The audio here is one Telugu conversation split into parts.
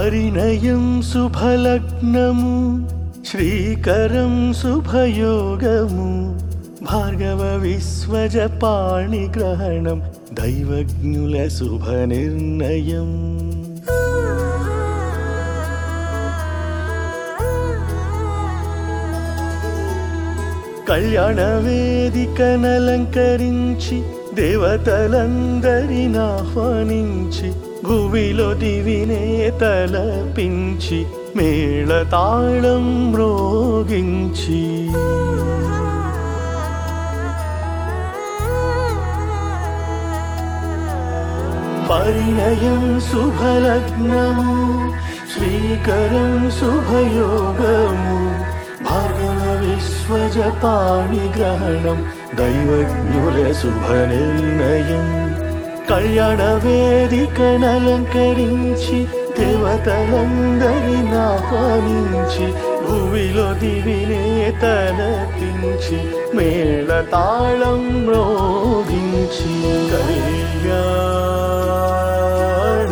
పరిణయం శుభలగ్నము శ్రీకరం శుభయోగము భార్గవ విశ్వజ పాణిగ్రహణం దైవజ్ఞుల శుభ నిర్ణయం కళ్యాణ వేదికనలంకరించి దేవతలందరిని ఆహ్వానించి భూమిలో దివినే తలపించి మేళతాళం మ్రోగించి పరిణయం శుభలగ్నము శ్రీకరం శుభయోగము భార్గవ విశ్వజ పాణిగ్రహణం దైవజ్ఞుల శుభ నిర్ణయం కళ్యాణ వేదికనలంకరించి దేవతలందరిని ఆహ్వానించి భూమిలో దివినే తలపించి మేళ తాళం మ్రోగించి కళ్యాణ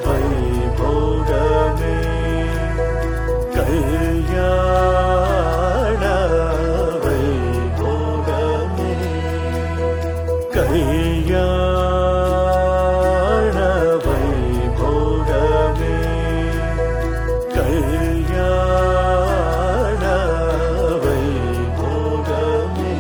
వైభోగమే కళ్యాణ వైభోగమే కళ్యాణ వైభోగమే కళ్యాణ వైభోగమే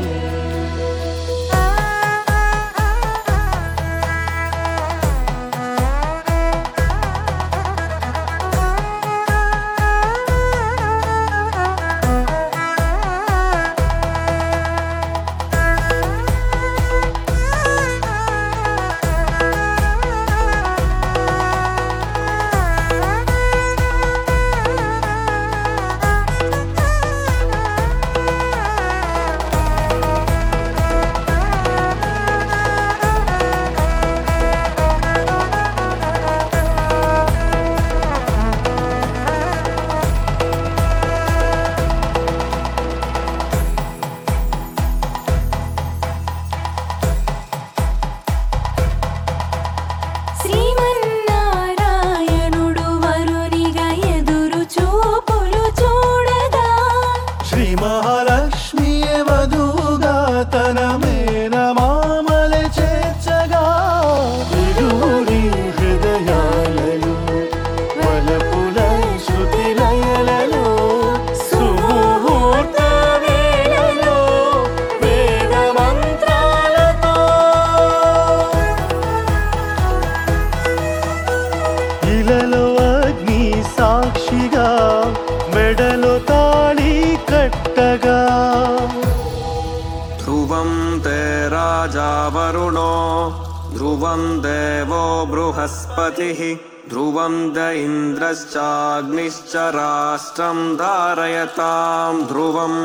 శ్రీమన్నారాయణుడు వరునిగా ఎదురు చూపులు చూడగా శ్రీ మహాలక్ష్మి వధువుగా తన మేన మామల చేర్చగా ఇరువురి హృదయాలలో వలపుల శృతి లయలలో సుముహూర్త వేళలో వేద మంత్రాలతో ఇలలో అగ్ని సాక్షిగా మెడలో తాళి కట్టగా ध्रुवं ते राजा वरुणो ध्रुवं देवो बृहस्पतिः ध्रुवं द इन्द्रश्चाग्निश्च राष्ट्रं धारयतां ध्रुवम्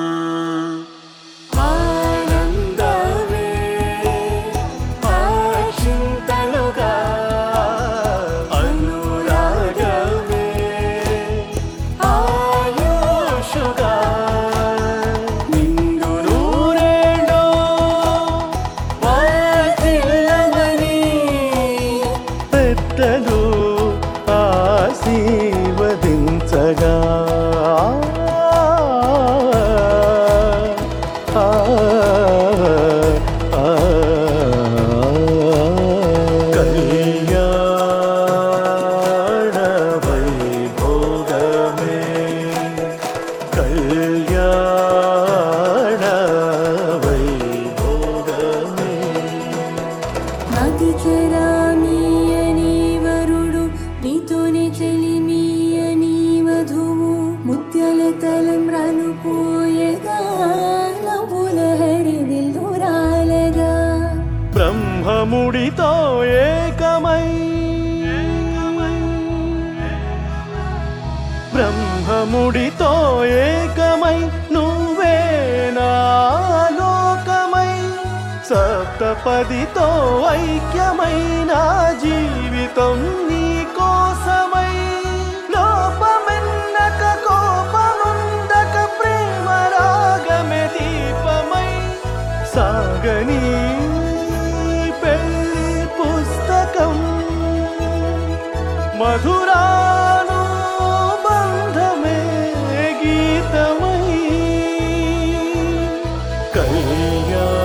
ఆనందమే ఆశింతలుగా అనురాగమే ఆయుషుగా నిండు నూరేళ్ళో వాటిల్లమని పెద్దలు ఆశీర్వదించగా ఆ, ఆ, కళ్యాణ వైభోగమే కళ్యాణ వైభోగమే నది చరామీయని వరుడు నీతోనే చెలిమీయని వధువు ముత్యాల తలం రాలుపోయగా నవ్వుల హరివిల్లురాలగా బ్రహ్మముడితో ఏకమై బ్రహ్మముడితో ఏకమై నువ్వే నా లోకమై సప్తపదితో ఐక్యమై నా జీవితం నీ కోసమై లోపమెన్నక కోపముందక ప్రేమ రాగమే దీపమై సాగని పెళ్లి పుస్తకం మధురాను కళ్యాణం